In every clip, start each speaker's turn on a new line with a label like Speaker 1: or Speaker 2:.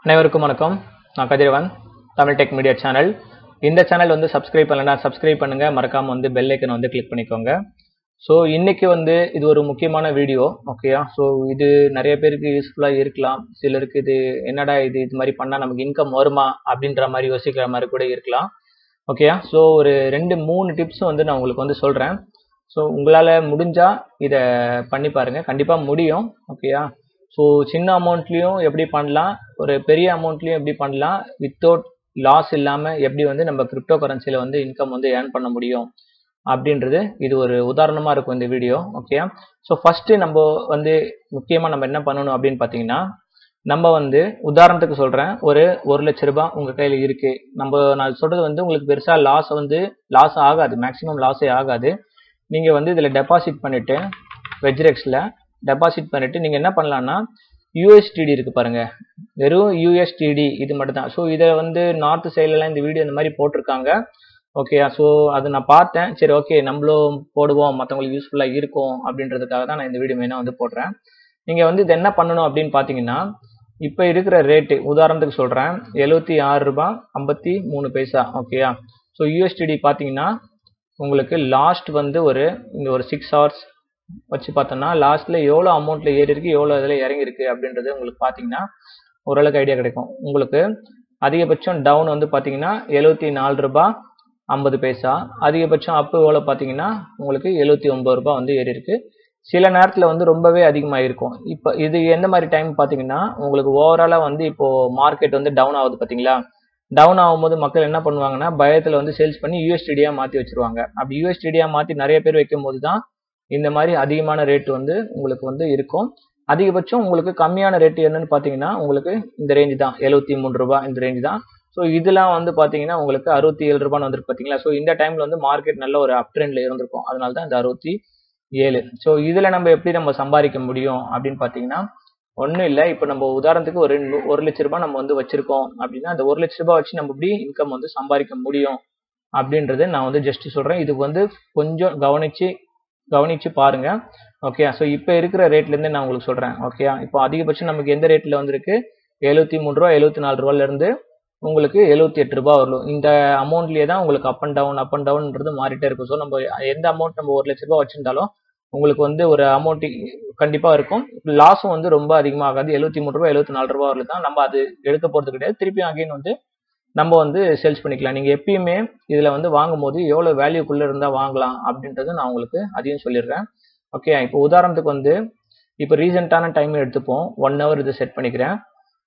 Speaker 1: அனைவருக்கும் வணக்கம் நான் Kathiravan Tamil tech media channel இந்த சேனல் வந்து சப்ஸ்கிரைப் பண்ணலனா சப்ஸ்கிரைப் பண்ணுங்க மறக்காம வந்து பெல் ஐக்கனை வந்து கிளிக் பண்ணிக்கோங்க ஸோ இன்னைக்கு வந்து இது ஒரு முக்கியமான வீடியோ ஓகேயா ஸோ இது நிறைய பேருக்கு யூஸ்ஃபுல்லாக இருக்கலாம் சிலருக்கு இது என்னடா இது இது மாதிரி பண்ணால் நமக்கு இன்கம் வருமா அப்படின்ற மாதிரி யோசிக்கிற மாதிரி கூட இருக்கலாம் ஓகேயா ஸோ ஒரு ரெண்டு மூணு டிப்ஸ் வந்து நான் உங்களுக்கு வந்து சொல்கிறேன் ஸோ உங்களால் முடிஞ்சால் இதை பண்ணி பாருங்கள் கண்டிப்பாக முடியும் ஓகேயா ஸோ சின்ன அமௌண்ட்லேயும் எப்படி பண்ணலாம் ஒரு பெரிய அமௌண்ட்லேயும் எப்படி பண்ணலாம் வித்தவுட் லாஸ் இல்லாமல் எப்படி வந்து நம்ம கிரிப்டோ கரன்சியில் வந்து இன்கம் வந்து ஏர்ன் பண்ண முடியும் அப்படின்றது இது ஒரு உதாரணமாக இருக்கும் இந்த வீடியோ ஓகே ஸோ ஃபஸ்ட்டு நம்ம வந்து முக்கியமாக நம்ம என்ன பண்ணணும் அப்படின்னு பார்த்தீங்கன்னா நம்ம வந்து உதாரணத்துக்கு சொல்கிறேன் ஒரு ஒரு லட்ச ரூபாய் உங்கள் கையில் இருக்குது நம்ம நான் சொல்கிறது வந்து உங்களுக்கு பெருசாக லாஸ் வந்து லாஸ் ஆகாது மேக்ஸிமம் லாஸே ஆகாது நீங்கள் வந்து இதில் டெபாசிட் பண்ணிவிட்டு வெஜ்ரெக்ஸில் டெபாசிட் பண்ணிவிட்டு நீங்கள் என்ன பண்ணலான்னா யூஎஸ்டிடி இருக்குது பாருங்கள் வெறும் யூஎஸ்டிடி இது மட்டும் தான் ஸோ இதை வந்து நார்த் சைட்லலாம் இந்த வீடியோ இந்த மாதிரி போட்டிருக்காங்க ஓகே ஸோ அது நான் பார்த்தேன் சரி ஓகே நம்மளும் போடுவோம் மற்றவங்களுக்கு யூஸ்ஃபுல்லாக இருக்கும் அப்படின்றதுக்காக தான் நான் இந்த வீடியோ மெயினாக வந்து போடுறேன் நீங்கள் வந்து இது என்ன பண்ணணும் அப்படின்னு பார்த்தீங்கன்னா இப்போ இருக்கிற ரேட்டு உதாரணத்துக்கு சொல்கிறேன் எழுபத்தி ஆறு ரூபாய் ஐம்பத்தி மூணு பைசா ஓகேயா ஸோ யூஎஸ்டிடி பார்த்தீங்கன்னா உங்களுக்கு லாஸ்ட் வந்து ஒரு இந்த ஒரு சிக்ஸ் ஹவர்ஸ் வச்சு பார்த்தோம்னா லாஸ்ட்டில் எவ்வளோ அமௌண்ட்டில் ஏறி இருக்கு எவ்வளோ இதில் இறங்கியிருக்கு அப்படின்றது உங்களுக்கு பார்த்தீங்கன்னா ஓரளவுக்கு ஐடியா கிடைக்கும் உங்களுக்கு அதிகபட்சம் டவுன் வந்து பார்த்தீங்கன்னா எழுபத்தி நாலு ரூபாய் ஐம்பது பைசா அதிகபட்சம் அப்பு எவ்வளோ பார்த்தீங்கன்னா உங்களுக்கு எழுபத்தி ஒம்பது ரூபாய் வந்து ஏறி இருக்கு சில நேரத்தில் வந்து ரொம்பவே அதிகமாக இருக்கும் இப்போ இது எந்த மாதிரி டைம் பார்த்தீங்கன்னா உங்களுக்கு ஓவராலாக வந்து இப்போது மார்க்கெட் வந்து டவுன் ஆகுது பார்த்தீங்களா டவுன் ஆகும்போது மக்கள் என்ன பண்ணுவாங்கன்னா பயத்தில் வந்து சேல்ஸ் பண்ணி யூஎஸ்டிடியாக மாற்றி வச்சிருவாங்க அப்படி யூஎஸ்டிடியாக மாற்றி நிறைய பேர் வைக்கும் போது தான் இந்த மாதிரி அதிகமான ரேட் வந்து உங்களுக்கு வந்து இருக்கும் அதிகபட்சம் உங்களுக்கு கம்மியான ரேட் என்னன்னு பார்த்தீங்கன்னா உங்களுக்கு இந்த ரேஞ்சு தான் எழுபத்தி மூணு ரூபா இந்த ரேஞ்சு தான் ஸோ இதெல்லாம் வந்து பார்த்தீங்கன்னா உங்களுக்கு அறுபத்தி ஏழு ரூபான்னு வந்துருக்கு பார்த்தீங்களா ஸோ இந்த டைமில் வந்து மார்க்கெட் நல்ல ஒரு அப் ட்ரெண்டில் இருந்திருக்கும் அதனால தான் இந்த அறுபத்தி ஏழு ஸோ இதில் நம்ம எப்படி நம்ம சம்பாதிக்க முடியும் அப்படின்னு பார்த்தீங்கன்னா ஒன்றும் இல்லை இப்போ நம்ம உதாரணத்துக்கு ஒரு ஒரு லட்ச ரூபாய் நம்ம வந்து வச்சிருக்கோம் அப்படின்னா அந்த ஒரு லட்ச ரூபாய் வச்சு நம்ம எப்படி இன்கம் வந்து சம்பாதிக்க முடியும் அப்படின்றது நான் வந்து ஜஸ்ட் சொல்கிறேன் இதுக்கு வந்து கொஞ்சம் கவனித்து கவனித்து பாருங்க ஓகே ஸோ இப்போ இருக்கிற ரேட்லேருந்து நான் உங்களுக்கு சொல்கிறேன் ஓகே இப்போ அதிகபட்சம் நமக்கு எந்த ரேட்டில் வந்திருக்கு எழுபத்தி மூணு ரூபா எழுபத்தி நாலு ரூபாலேருந்து உங்களுக்கு எழுபத்தி எட்டு ரூபா வரும் இந்த அமௌண்ட்லேயே தான் உங்களுக்கு up and down up and டவுன்ன்றது மாறிட்டே இருக்கும் ஸோ நம்ம எந்த அமௌண்ட் நம்ம ஒரு லட்ச ரூபா வச்சிருந்தாலும் உங்களுக்கு வந்து ஒரு அமௌண்ட் கண்டிப்பாக இருக்கும் லாஸும் வந்து ரொம்ப அதிகமாக ஆகாது எழுபத்தி மூணு ரூபா எழுபத்தி நாலு ரூபா வரல தான் நம்ம அது எடுக்க போகிறது கிடையாது திருப்பி அகைன் வந்து நம்ம வந்து சேல்ஸ் பண்ணிக்கலாம் நீங்கள் எப்பயுமே இதில் வந்து வாங்கும்போது எவ்வளோ வேல்யூக்குள்ளே இருந்தால் வாங்கலாம் அப்படின்றது நான் உங்களுக்கு அதையும் சொல்லிடுறேன் ஓகே இப்போ உதாரணத்துக்கு வந்து இப்போ ரீசெண்டான டைம் எடுத்துப்போம் ஒன் ஹவர் இது செட் பண்ணிக்கிறேன்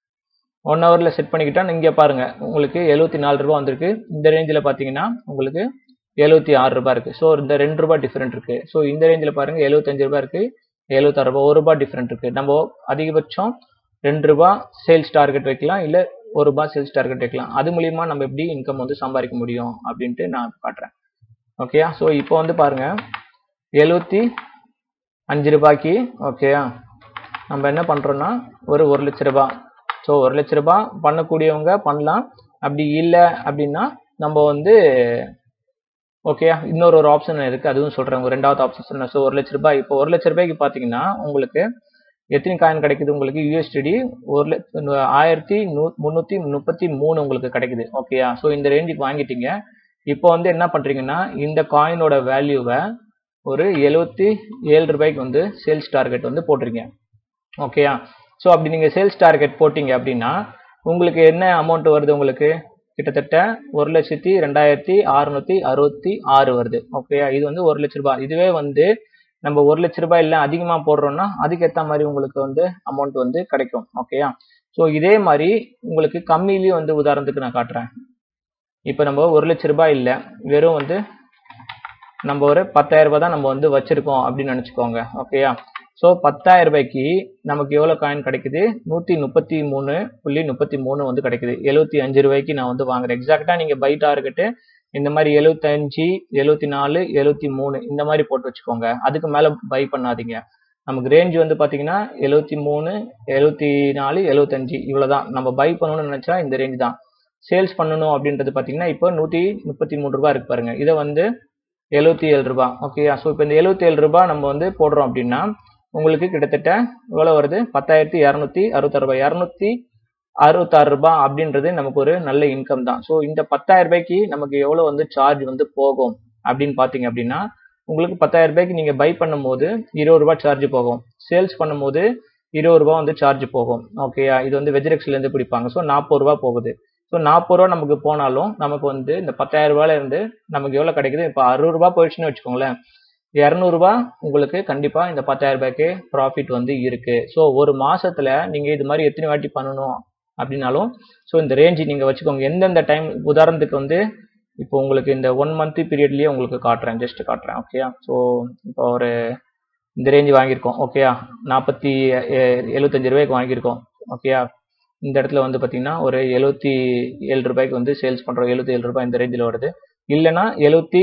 Speaker 1: ஒன் ஹவரில் செட் பண்ணிக்கிட்டா இங்கே பாருங்கள் உங்களுக்கு எழுபத்தி நாலு ரூபா வந்திருக்கு இந்த ரேஞ்சில் பார்த்தீங்கன்னா உங்களுக்கு எழுபத்தி ஆறு ரூபாய் இருக்குது ஸோ இந்த ரெண்டு ரூபாய் டிஃப்ரெண்ட் இருக்குது ஸோ இந்த ரேஞ்சில் பாருங்கள் எழுபத்தஞ்சு ரூபாய் இருக்குது எழுபத்தாறு ரூபாய் ஒரு ரூபாய் டிஃப்ரெண்ட் இருக்குது நம்ம அதிகபட்சம் ரெண்டு ரூபா சேல்ஸ் டார்கெட் வைக்கலாம் இல்லை ஒரு ரூபாய் சேல்ஸ் டார்கெட் வைக்கலாம் அது மூலியமா நம்ம எப்படி இன்கம் வந்து சம்பாதிக்க முடியும் அப்படின்ட்டு நான் காட்டுறேன் ஓகேயா ஸோ இப்போ வந்து பாருங்க எழுபத்தி அஞ்சு ரூபாய்க்கு ஓகேயா நம்ம என்ன பண்ணுறோன்னா ஒரு ஒரு லட்ச ரூபாய் ஸோ ஒரு லட்ச ரூபாய் பண்ணக்கூடியவங்க பண்ணலாம் அப்படி இல்லை அப்படின்னா நம்ம வந்து ஓகே இன்னொரு ஒரு ஆப்ஷன் இருக்குது அதுவும் சொல்கிறேன் ஒரு ரெண்டாவது ஆப்ஷன் சொன்னேன் ஸோ ஒரு லட்ச ரூபாய் இப்போ ஒரு லட்ச ரூபாய்க்கு பார்த்தீங்கன்னா உங்களுக்கு எத்தனை காயின் கிடைக்குது உங்களுக்கு யூஎஸ்டிடி ஒரு ஆயிரத்தி நூ முந்நூற்றி முப்பத்தி மூணு உங்களுக்கு கிடைக்குது ஓகேயா ஸோ இந்த ரேஞ்சுக்கு வாங்கிட்டீங்க இப்போ வந்து என்ன பண்ணுறீங்கன்னா இந்த காயினோட வேல்யூவை ஒரு எழுபத்தி ஏழு ரூபாய்க்கு வந்து சேல்ஸ் டார்கெட் வந்து போட்டிருங்க ஓகேயா ஸோ அப்படி நீங்கள் சேல்ஸ் டார்கெட் போட்டிங்க அப்படின்னா உங்களுக்கு என்ன அமௌண்ட் வருது உங்களுக்கு கிட்டத்தட்ட ஒரு லட்சத்தி ரெண்டாயிரத்தி அறுநூத்தி அறுபத்தி ஆறு வருது ஓகேயா இது வந்து ஒரு லட்ச ரூபாய் இதுவே வந்து நம்ம ஒரு லட்ச ரூபாய் இல்லை அதிகமாக போடுறோம்னா அதுக்கேற்ற மாதிரி உங்களுக்கு வந்து அமௌண்ட் வந்து கிடைக்கும் ஓகேயா ஸோ இதே மாதிரி உங்களுக்கு கம்மியிலையும் வந்து உதாரணத்துக்கு நான் காட்டுறேன் இப்போ நம்ம ஒரு லட்ச ரூபாய் இல்லை வெறும் வந்து நம்ம ஒரு பத்தாயிரம் ரூபாய் தான் நம்ம வந்து வச்சிருக்கோம் அப்படின்னு நினச்சிக்கோங்க ஓகேயா ஸோ பத்தாயிரம் ரூபாய்க்கு நமக்கு எவ்வளோ காயின் கிடைக்குது நூற்றி முப்பத்தி மூணு புள்ளி முப்பத்தி மூணு வந்து கிடைக்குது எழுபத்தி அஞ்சு ரூபாய்க்கு நான் வந்து வாங்குறேன் எக்ஸாக்டாக நீங்கள் பை டார்கெட்டு இந்த மாதிரி எழுபத்தஞ்சு எழுபத்தி நாலு எழுபத்தி மூணு இந்த மாதிரி போட்டு வச்சுக்கோங்க அதுக்கு மேலே பை பண்ணாதீங்க நமக்கு ரேஞ்ச் வந்து பார்த்தீங்கன்னா எழுபத்தி மூணு எழுபத்தி நாலு எழுபத்தஞ்சு இவ்வளோ தான் நம்ம பை பண்ணணும்னு நினச்சா இந்த ரேஞ்ச் தான் சேல்ஸ் பண்ணணும் அப்படின்றது பார்த்தீங்கன்னா இப்போ நூற்றி முப்பத்தி மூணு ரூபா இருக்கு பாருங்க இதை வந்து எழுபத்தி ஏழு ரூபா ஓகேயா ஸோ இப்போ இந்த எழுபத்தி ஏழு ரூபா நம்ம வந்து போடுறோம் அப்படின்னா உங்களுக்கு கிட்டத்தட்ட எவ்வளோ வருது பத்தாயிரத்தி இரநூத்தி அறுபத்தாறு ரூபாய் இரநூத்தி அறுபத்தாறு ரூபாய் அப்படின்றது நமக்கு ஒரு நல்ல இன்கம் தான் ஸோ இந்த பத்தாயிரம் ரூபாய்க்கு நமக்கு எவ்வளோ வந்து சார்ஜ் வந்து போகும் அப்படின்னு பார்த்தீங்க அப்படின்னா உங்களுக்கு பத்தாயிரம் ரூபாய்க்கு நீங்கள் பை பண்ணும்போது இருபது ரூபாய் சார்ஜ் போகும் சேல்ஸ் பண்ணும்போது இருபது ரூபா வந்து சார்ஜ் போகும் ஓகேயா இது வந்து வெஜிரெக்ஸ்லேருந்து பிடிப்பாங்க ஸோ நாற்பது ரூபா போகுது ஸோ நாற்பது ரூபா நமக்கு போனாலும் நமக்கு வந்து இந்த பத்தாயிரம் ரூபாயில இருந்து நமக்கு எவ்வளோ கிடைக்குது இப்போ அறுபது ரூபா போயிடுச்சுன்னு வச்சுக்கோங்களேன் இரநூறுபா உங்களுக்கு கண்டிப்பாக இந்த பத்தாயிரம் ரூபாய்க்கு ப்ராஃபிட் வந்து இருக்கு ஸோ ஒரு மாசத்துல நீங்கள் இது மாதிரி எத்தனை வாட்டி பண்ணணும் அப்படின்னாலும் ஸோ இந்த ரேஞ்சு நீங்கள் வச்சுக்கோங்க எந்தெந்த டைம் உதாரணத்துக்கு வந்து இப்போ உங்களுக்கு இந்த ஒன் மந்த் பீரியட்லேயே உங்களுக்கு காட்டுறேன் ஜஸ்ட் காட்டுறேன் ஓகேயா ஸோ இப்போ ஒரு இந்த ரேஞ்சு வாங்கியிருக்கோம் ஓகேயா நாற்பத்தி எழுபத்தஞ்சு ரூபாய்க்கு வாங்கியிருக்கோம் ஓகேயா இந்த இடத்துல வந்து பார்த்தீங்கன்னா ஒரு எழுபத்தி ஏழு ரூபாய்க்கு வந்து சேல்ஸ் பண்ணுறோம் எழுபத்தி ஏழு ரூபாய் இந்த ரேஞ்சில் வருது இல்லைன்னா எழுபத்தி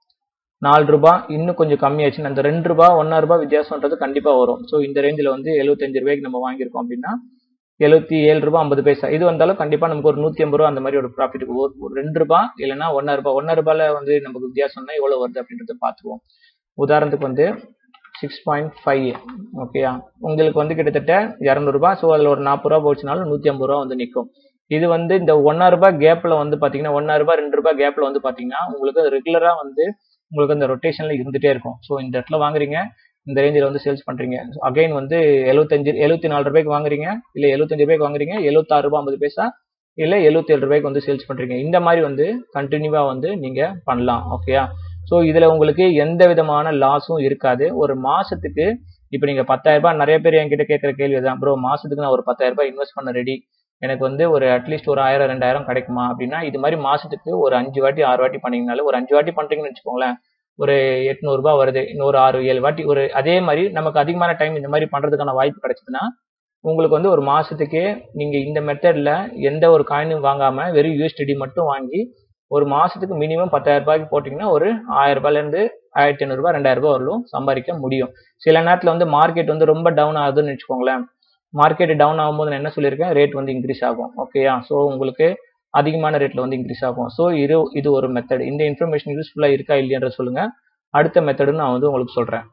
Speaker 1: நாலு ரூபாய் இன்னும் கொஞ்சம் கம்மியாச்சுன்னா அந்த ரெண்டு ரூபாய் ஒன்றா ரூபாய் வித்தியாசம்ன்றது கண்டிப்பாக வரும் ஸோ இந்த ரேஞ்சில் வந்து எழுபத்தஞ்சு ரூபாய்க்கு நம்ம வாங்கியிருக்கோம் அப்படின்னா எழுபத்தி ஏழு ரூபாய் ஐம்பது பைசா இது வந்தாலும் கண்டிப்பாக நமக்கு ஒரு நூற்றி ஐம்பது ரூபா அந்த மாதிரி ஒரு ப்ராஃபிட் ஒரு ரெண்டு ரூபாய் இல்லைன்னா ஒன்றா ரூபாய் ஒன்றா ரூபாயில் வந்து நமக்கு வித்தியாசம்னா எவ்வளோ வருது அப்படின்றத பார்த்துருவோம் உதாரணத்துக்கு வந்து சிக்ஸ் பாயிண்ட் ஃபைவ் ஓகேயா உங்களுக்கு வந்து கிட்டத்தட்ட இரநூறுபா ஸோ அதில் ஒரு நாற்பது ரூபா போச்சுனாலும் நூற்றி ஐம்பது ரூபா வந்து நிற்கும் இது வந்து இந்த ஒன்னா ரூபாய் கேப்பில் வந்து பார்த்தீங்கன்னா ஒன்னா ரூபாய் ரெண்டு ரூபாய் கேப்பில் வந்து பார்த்தீங்கன்னா உங்களுக்கு ரெகுலராக வந்து உங்களுக்கு அந்த ரொட்டேஷனில் இருந்துகிட்டே இருக்கும் ஸோ இந்த இடத்துல வாங்குறீங்க இந்த ரேஞ்சில் வந்து சேல்ஸ் பண்ணுறீங்க அகைன் வந்து எழுபத்தஞ்சு எழுபத்தி நாலு ரூபாய்க்கு வாங்குறீங்க இல்லை எழுபத்தஞ்சு ரூபாய்க்கு வாங்குறீங்க எழுபத்தாறு ரூபாய் ஐம்பது பைசா இல்லை எழுபத்தேழு ரூபாய்க்கு வந்து சேல்ஸ் பண்ணுறீங்க இந்த மாதிரி வந்து கண்டினியூவாக வந்து நீங்கள் பண்ணலாம் ஓகேயா ஸோ இதில் உங்களுக்கு எந்த விதமான லாஸும் இருக்காது ஒரு மாதத்துக்கு இப்போ நீங்கள் பத்தாயிரம் ரூபாய் நிறைய பேர் என்கிட்ட கேட்குற கேள்வி தான் ப்ரோ மாதத்துக்கு நான் ஒரு பத்தாயிரம் ரூபாய் இன்வெஸ்ட் பண்ண ரெடி எனக்கு வந்து ஒரு அட்லீஸ்ட் ஒரு ஆயிரம் ரெண்டாயிரம் கிடைக்குமா அப்படின்னா இது மாதிரி மாதத்துக்கு ஒரு அஞ்சு வாட்டி ஆறு வாட்டி பண்ணீங்கனால ஒரு அஞ்சு வாட்டி பண்ணுறீங்கன்னு வச்சுக்கோங்களேன் ஒரு எட்நூறுபா வருது இன்னொரு ஆறு ஏழு வாட்டி ஒரு அதே மாதிரி நமக்கு அதிகமான டைம் இந்த மாதிரி பண்ணுறதுக்கான வாய்ப்பு கிடைச்சதுன்னா உங்களுக்கு வந்து ஒரு மாதத்துக்கே நீங்கள் இந்த மெத்தடில் எந்த ஒரு காயினும் வாங்காமல் வெறும் யூஎஸ்டிடி மட்டும் வாங்கி ஒரு மாதத்துக்கு மினிமம் பத்தாயிரம் ரூபாய்க்கு போட்டிங்கன்னா ஒரு ஆயிரம் ரூபாயிலேருந்து ஆயிரத்தி ஐநூறுரூபா ரெண்டாயிரம் ரூபாய் வரலும் சம்பாதிக்க முடியும் சில நேரத்தில் வந்து மார்க்கெட் வந்து ரொம்ப டவுன் ஆகுதுன்னு வச்சுக்கோங்களேன் மார்க்கெட் டவுன் ஆகும்போது நான் என்ன சொல்லியிருக்கேன் ரேட் வந்து இன்க்ரீஸ் ஆகும் ஓகேயா ஸோ உங்களுக்கு அதிகமான ரேட்டில் வந்து இன்க்ரீஸ் ஆகும் ஸோ இது இது ஒரு மெத்தட் இந்த இன்ஃபர்மேஷன் யூஸ்ஃபுல்லாக இருக்கா இல்லையன்ற சொல்லுங்க அடுத்த மெத்தடு நான் வந்து உங்களுக்கு சொல்கிறேன்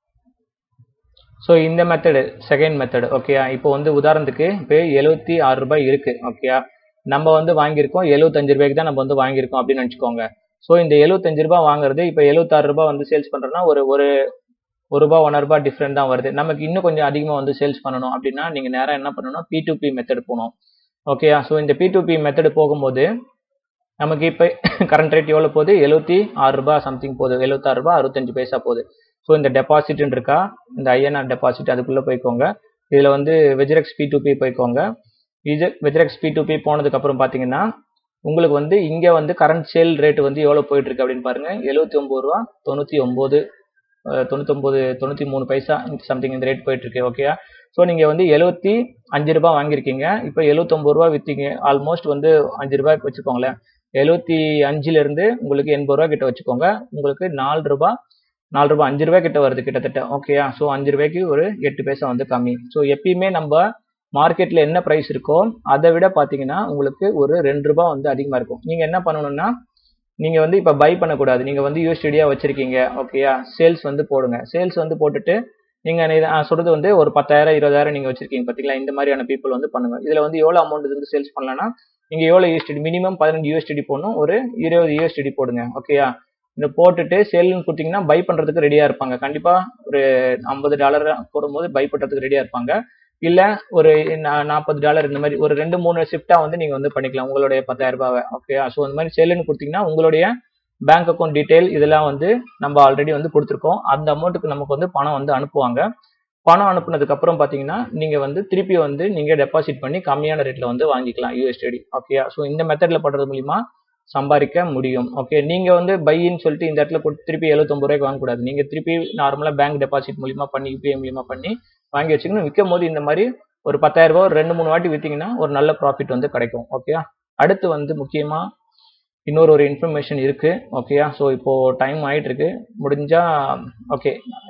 Speaker 1: ஸோ இந்த மெத்தடு செகண்ட் மெத்தடு ஓகேயா இப்போ வந்து உதாரணத்துக்கு இப்போ எழுபத்தி ஆறு ரூபாய் இருக்கு ஓகேயா நம்ம வந்து வாங்கியிருக்கோம் எழுபத்தஞ்சு ரூபாய்க்கு தான் நம்ம வந்து வாங்கியிருக்கோம் அப்படின்னு நினச்சிக்கோங்க ஸோ இந்த எழுபத்தஞ்சு ரூபாய் வாங்குறது இப்போ எழுபத்தாறு ரூபாய் வந்து சேல்ஸ் பண்ணுறோன்னா ஒரு ஒரு ஒரு ரூபா ஒன்றரை ரூபாய் டிஃப்ரெண்ட் தான் வருது நமக்கு இன்னும் கொஞ்சம் அதிகமாக வந்து சேல்ஸ் பண்ணணும் அப்படின்னா நீங்கள் நேராக என்ன பண்ணணும் பி டு பி மெத்தட் போகணும் ஓகேயா ஸோ இந்த பி டு பி மெத்தட் போகும்போது நமக்கு இப்போ கரண்ட் ரேட் எவ்வளோ போகுது எழுபத்தி ஆறு ரூபாய் சம்திங் போகுது எழுபத்தாறு ரூபாய் அறுபத்தஞ்சு பைசா போகுது ஸோ இந்த டெபாசிட்னு இருக்கா இந்த ஐஎன்ஆர் டெபாசிட் அதுக்குள்ளே போய்க்கோங்க இதில் வந்து வெஜ்ரெக்ஸ் பி டு பி போய்க்கோங்க இது வெஜ்ரெக்ஸ் பி டு பி போனதுக்கப்புறம் பார்த்தீங்கன்னா உங்களுக்கு வந்து இங்கே வந்து கரண்ட் சேல் ரேட் வந்து எவ்வளோ போயிட்டு இருக்கு அப்படின்னு பாருங்க எழுபத்தி ஒம்பது ரூபா தொண்ணூற்றி ஒம்பது தொண்ணூத்தொம்பது தொண்ணூற்றி மூணு பைசா சம்திங் இந்த ரேட் போயிட்டு இருக்கு ஓகேயா ஸோ நீங்கள் வந்து எழுபத்தி அஞ்சு ரூபாய் வாங்கியிருக்கீங்க இப்போ எழுபத்தொம்பது ரூபா விற்றீங்க ஆல்மோஸ்ட் வந்து அஞ்சு ரூபாய்க்கு வச்சுக்கோங்களேன் எழுபத்தி அஞ்சுலேருந்து உங்களுக்கு எண்பது ரூபா கிட்ட வச்சுக்கோங்க உங்களுக்கு நாலு ரூபா நாலு ரூபாய் அஞ்சு ரூபாய் கிட்ட வருது கிட்டத்தட்ட ஓகேயா ஸோ அஞ்சு ரூபாய்க்கு ஒரு எட்டு பைசா வந்து கம்மி ஸோ எப்பயுமே நம்ம மார்க்கெட்டில் என்ன ப்ரைஸ் இருக்கோ அதை விட பார்த்தீங்கன்னா உங்களுக்கு ஒரு ரெண்டு ரூபாய் வந்து அதிகமாக இருக்கும் நீங்கள் என்ன பண்ணணும்னா நீங்கள் வந்து இப்போ பை பண்ணக்கூடாது நீங்கள் வந்து யூஎஸ்டிடியாக வச்சுருக்கீங்க ஓகேயா சேல்ஸ் வந்து போடுங்க சேல்ஸ் வந்து போட்டுட்டு நீங்கள் நான் சொல்கிறது வந்து ஒரு பத்தாயிரம் இருபதாயிரம் நீங்கள் வச்சுருக்கீங்க பார்த்தீங்களா இந்த மாதிரியான பீப்புள் வந்து பண்ணுங்க இதில் வந்து எவ்வளோ அமௌண்ட் வந்து சேல்ஸ் பண்ணலாம்னா நீங்கள் எவ்வளோ யூஎஸ்டிடி மினிமம் பதினஞ்சு யூஎஸ்டிடி போடணும் ஒரு இருபது யூஎஸ்டிடி போடுங்க ஓகேயா இந்த போட்டுட்டு சேல்னு கொடுத்தீங்கன்னா பை பண்ணுறதுக்கு ரெடியாக இருப்பாங்க கண்டிப்பாக ஒரு ஐம்பது டாலர் போடும்போது பை பண்ணுறதுக்கு ரெடியாக இருப்பாங்க இல்லை ஒரு நாற்பது டாலர் இந்த மாதிரி ஒரு ரெண்டு மூணு ஷிஃப்டாக வந்து நீங்கள் வந்து பண்ணிக்கலாம் உங்களுடைய பத்தாயிரம் ரூபாவை ஓகே ஸோ இந்த மாதிரி சேல்னு கொடுத்தீங்கன்னா உங்களுடைய பேங்க் அக்கௌண்ட் டீட்டெயில் இதெல்லாம் வந்து நம்ம ஆல்ரெடி வந்து கொடுத்துருக்கோம் அந்த அமௌண்ட்டுக்கு நமக்கு வந்து பணம் வந்து அனுப்புவாங்க பணம் அனுப்புனதுக்கு அப்புறம் பார்த்தீங்கன்னா நீங்கள் வந்து திருப்பி வந்து நீங்கள் டெபாசிட் பண்ணி கம்மியான ரேட்டில் வந்து வாங்கிக்கலாம் யூஎஸ்டி ஓகே ஸோ இந்த மெத்தடில் பண்ணுறது மூலிமா சம்பாதிக்க முடியும் ஓகே நீங்கள் வந்து பையின்னு சொல்லிட்டு இந்த இடத்துல போட்டு திருப்பி எழுபத்தொம்பது ரூபாய்க்கு வாங்கக்கூடாது நீங்கள் திருப்பி நார்மலாக பேங்க் டெபாசிட் மூலிமா பண்ணி யூபிஐ மூலிமா பண்ணி வாங்கி வச்சுக்கணும் விற்கும் போது இந்த மாதிரி ஒரு பத்தாயிரம் ரூபாய் ஒரு ரெண்டு மூணு வாட்டி விற்றீங்கன்னா ஒரு நல்ல ப்ராஃபிட் வந்து கிடைக்கும் ஓகே அடுத்து வந்து முக்கியமாக இன்னொரு ஒரு இன்ஃபர்மேஷன் இருக்கு ஓகேயா ஸோ இப்போ டைம் ஆயிட்டு இருக்கு முடிஞ்சா ஓகே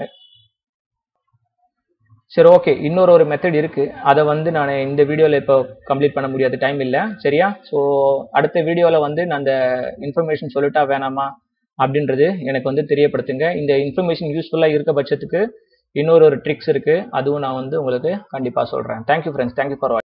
Speaker 1: சரி ஓகே இன்னொரு ஒரு மெத்தட் இருக்கு அதை வந்து நான் இந்த வீடியோவில் இப்போ கம்ப்ளீட் பண்ண முடியாது டைம் இல்லை சரியா ஸோ அடுத்த வீடியோவில் வந்து நான் அந்த இன்ஃபர்மேஷன் சொல்லிட்டா வேணாமா அப்படின்றது எனக்கு வந்து தெரியப்படுத்துங்க இந்த இன்ஃபர்மேஷன் யூஸ்ஃபுல்லாக இருக்க பட்சத்துக்கு இன்னொரு ஒரு ட்ரிக்ஸ் இருக்கு அதுவும் நான் வந்து உங்களுக்கு கண்டிப்பாக சொல்கிறேன் தேங்க்யூ ஃப்ரெண்ட்ஸ் தேங்க்யூ ஃபார்